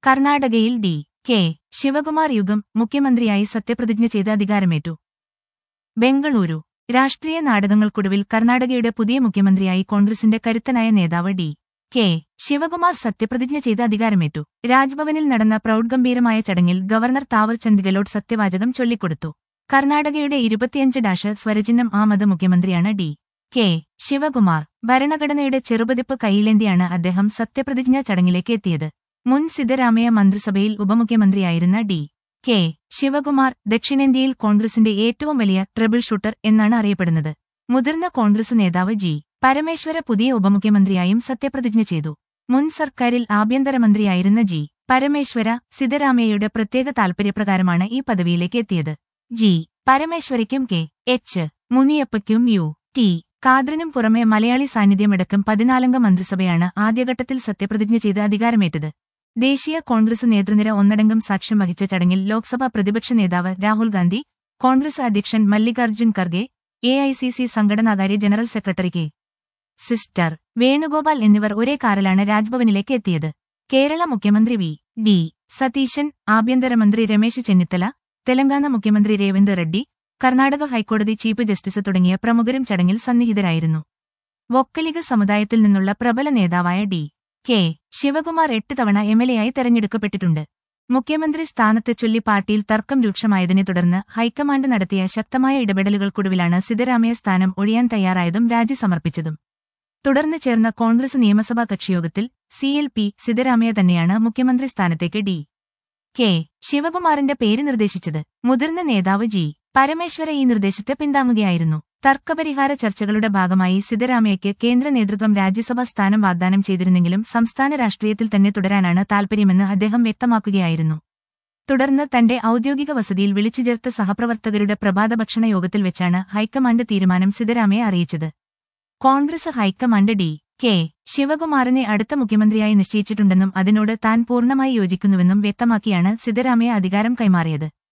കർണാടകയിൽ D K Shivakumar യുഗം മുഖ്യമന്ത്രിയായി സത്യപ്രതിജ്ഞ ചെയ്ത് അധികാരമേറ്റു ബംഗളൂരു രാഷ്ട്രീയ നാടകങ്ങൾക്കൊടുവിൽ കർണാടകയുടെ പുതിയ മുഖ്യമന്ത്രിയായി കോൺഗ്രസിന്റെ കരുത്തനായ നേതാവ് ഡി കെ ശിവകുമാർ സത്യപ്രതിജ്ഞ ചെയ്ത് അധികാരമേറ്റു രാജ്ഭവനിൽ നടന്ന പ്രൗഢഗംഭീരമായ ചടങ്ങിൽ ഗവർണർ താവർചന്ദ് ഗെലോട്ട് സത്യവാചകം ചൊല്ലിക്കൊടുത്തു കർണാടകയുടെ ഇരുപത്തിയഞ്ച് ഡാഷ് സ്വരചിഹ്നം ആമത് മുഖ്യമന്ത്രിയാണ് ഡി കെ ശിവകുമാർ ഭരണഘടനയുടെ ചെറുപതിപ്പ് കൈയിലേന്തിയാണ് അദ്ദേഹം സത്യപ്രതിജ്ഞാ ചടങ്ങിലേക്ക് എത്തിയത് മുൻ സിദ്ധരാമയ്യ മന്ത്രിസഭയിൽ ഉപമുഖ്യമന്ത്രിയായിരുന്ന ഡി കെ ശിവകുമാർ ദക്ഷിണേന്ത്യയിൽ കോൺഗ്രസിന്റെ ഏറ്റവും വലിയ ട്രിബിൾ ഷൂട്ടർ എന്നാണ് അറിയപ്പെടുന്നത് മുതിർന്ന കോൺഗ്രസ് നേതാവ് ജി പരമേശ്വര പുതിയ ഉപമുഖ്യമന്ത്രിയായും സത്യപ്രതിജ്ഞ ചെയ്തു മുൻ സർക്കാരിൽ ആഭ്യന്തരമന്ത്രിയായിരുന്ന ജി പരമേശ്വര സിദ്ധരാമയ്യയുടെ പ്രത്യേക താൽപര്യപ്രകാരമാണ് ഈ പദവിയിലേക്ക് എത്തിയത് ജി പരമേശ്വരയ്ക്കും കെ എച്ച് മുനിയപ്പയ്ക്കും യു ടി ഖാദ്രിനും പുറമെ മലയാളി സാന്നിധ്യമടക്കം പതിനാലംഗ മന്ത്രിസഭയാണ് ആദ്യഘട്ടത്തിൽ സത്യപ്രതിജ്ഞ ചെയ്ത് അധികാരമേറ്റത് ദേശീയ കോൺഗ്രസ് നേതൃനിര ഒന്നടങ്കം സാക്ഷ്യം വഹിച്ച ചടങ്ങിൽ ലോക്സഭാ പ്രതിപക്ഷ നേതാവ് രാഹുൽ ഗാന്ധി കോൺഗ്രസ് അധ്യക്ഷൻ Mallikarjun Kharge A I C C സംഘടനാകാര്യ ജനറൽ സെക്രട്ടറി കെ സിസ്റ്റർ വേണുഗോപാൽ എന്നിവർ ഒരേ കാറിലാണ് രാജ്ഭവനിലേക്ക് എത്തിയത് കേരള മുഖ്യമന്ത്രി വി ഡി സതീശൻ ആഭ്യന്തരമന്ത്രി രമേശ് ചെന്നിത്തല തെലങ്കാന മുഖ്യമന്ത്രി രേവന്ത് റെഡ്ഡി കർണാടക ഹൈക്കോടതി ചീഫ് ജസ്റ്റിസ് തുടങ്ങിയ പ്രമുഖരും ചടങ്ങിൽ സന്നിഹിതരായിരുന്നു വൊക്കലിഗ സമുദായത്തിൽ നിന്നുള്ള പ്രബല നേതാവായ ഡി കെ ശിവകുമാർ എട്ട് തവണ എംഎൽഎയായി തെരഞ്ഞെടുക്കപ്പെട്ടിട്ടുണ്ട് മുഖ്യമന്ത്രി സ്ഥാനത്ത് ചൊല്ലി പാർട്ടിയിൽ തർക്കം രൂക്ഷമായതിനെ തുടർന്ന് ഹൈക്കമാൻഡ് നടത്തിയ ശക്തമായ ഇടപെടലുകൾക്കൊടുവിലാണ് സിദ്ധരാമയ്യ സ്ഥാനം ഒഴിയാൻ തയ്യാറായതും രാജി സമർപ്പിച്ചതും തുടർന്ന് ചേർന്ന കോൺഗ്രസ് നിയമസഭാ കക്ഷിയോഗത്തിൽ സി എൽ പി സിദ്ധരാമയ്യ തന്നെയാണ് മുഖ്യമന്ത്രി സ്ഥാനത്തേക്ക് ഡി കെ ശിവകുമാറിന്റെ പേര് നിർദ്ദേശിച്ചത് മുതിർന്ന നേതാവ് ജി പരമേശ്വര ഈ നിർദ്ദേശത്തെ പിന്താങ്ങുകയായിരുന്നു തർക്കപരിഹാര ചർച്ചകളുടെ ഭാഗമായി സിദ്ധരാമയ്യയ്ക്ക് കേന്ദ്ര നേതൃത്വം രാജ്യസഭാ സ്ഥാനം വാഗ്ദാനം ചെയ്തിരുന്നെങ്കിലും സംസ്ഥാന രാഷ്ട്രീയത്തിൽ തന്നെ തുടരാനാണ് താൽപര്യമെന്ന് അദ്ദേഹം വ്യക്തമാക്കുകയായിരുന്നു തുടർന്ന് തന്റെ ഔദ്യോഗിക വസതിയിൽ വിളിച്ചുചേർത്ത സഹപ്രവർത്തകരുടെ പ്രഭാതഭക്ഷണ യോഗത്തിൽ വെച്ചാണ് ഹൈക്കമാൻഡ് തീരുമാനം സിദ്ധരാമയ്യ അറിയിച്ചത് കോൺഗ്രസ് ഹൈക്കമാൻഡ് ഡി കെ ശിവകുമാറിനെ അടുത്ത മുഖ്യമന്ത്രിയായി നിശ്ചയിച്ചിട്ടുണ്ടെന്നും അതിനോട് താൻ പൂർണ്ണമായി യോജിക്കുന്നുവെന്നും വ്യക്തമാക്കിയാണ് സിദ്ധരാമയ്യ അധികാരം കൈമാറിയത്